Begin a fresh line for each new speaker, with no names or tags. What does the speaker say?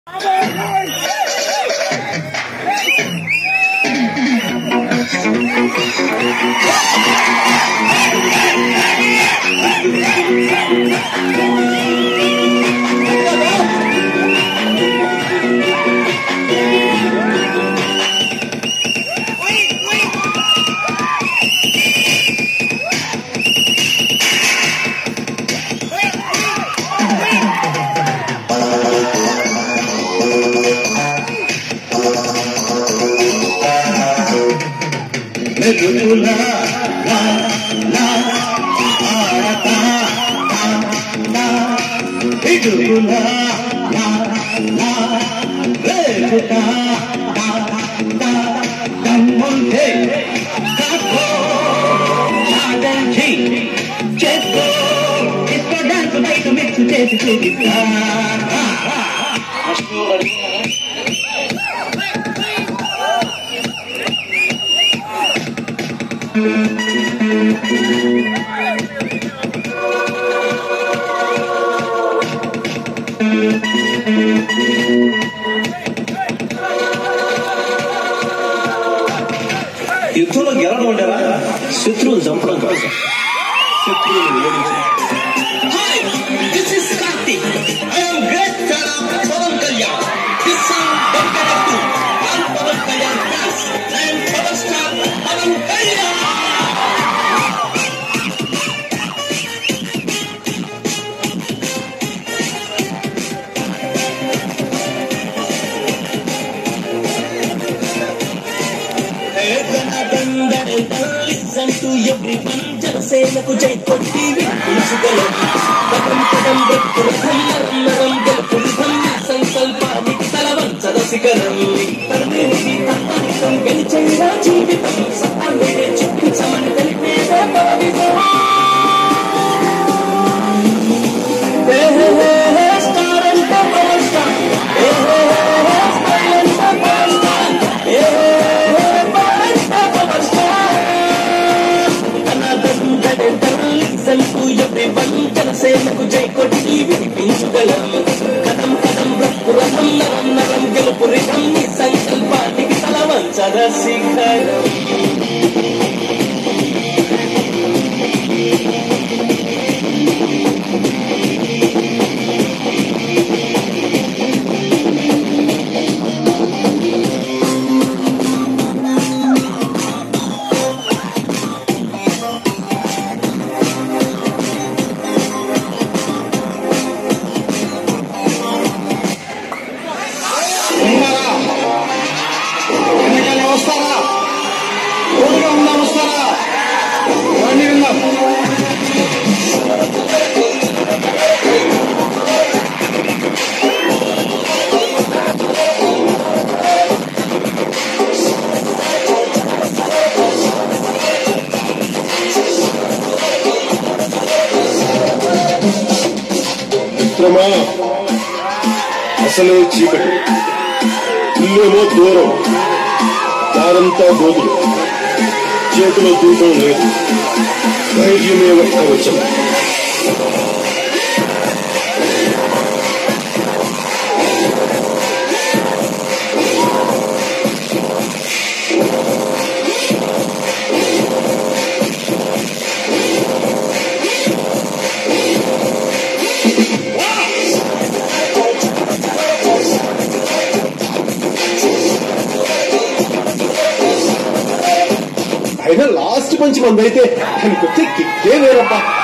మెదులా లా లా ఆడతా లా ఇడుగులా లా లా రేగుతా లా లా దమ్ముంటే కాకో చాటంచి చేసుకో ఇస్కో డాన్స్ బయట మిక్స్ చేసి చూపిస్తా
యుద్ధంలో గెలవడం ఉండేరా శత్రువులు చంపడం కాదు శత్రువులు ఓడించడం
Hi, this is Karthik. I am great fan of Pawan Kalyan. This song dedicated to all Pawan Kalyan fans. I am Pawan star Pawan Kalyan. Listen to everyone, జనసేనకు జై కొట్టి వినిపించగలం పదం పదం వ్యక్తులకం నరం గెలుపురితం సంకల్పానికి తలవంచద శిఖరం తరమేది తత్వానికం గెలిచేలా జీవితం సత్తాన్ని చూపించమని తెలిపేదే పరవిధం స్టార్ అంటే పవర్ స్టార్ స్మైల్ అంటే power star power star power star జనసేనకు జై కొట్టి వినిపించగలం కథం కథం రక్తురథం నరం నరం గెలుపు రిథం నీ సంకల్పానికి తల వంచద శిఖరం
ఉన్నారా వెనకాల వస్తారా తోడుగా ఉందా వస్తారా రండి విందాం మిత్రమా అసలే చీకటి ఇల్లేమో దూరం దారంతా గోతులు చేతిలో దూపం లేదు ధైర్యమే కవచం అయినా లాస్ట్ మంచి మంది అయితే దానికి వచ్చే కిక్కే వేరప్పా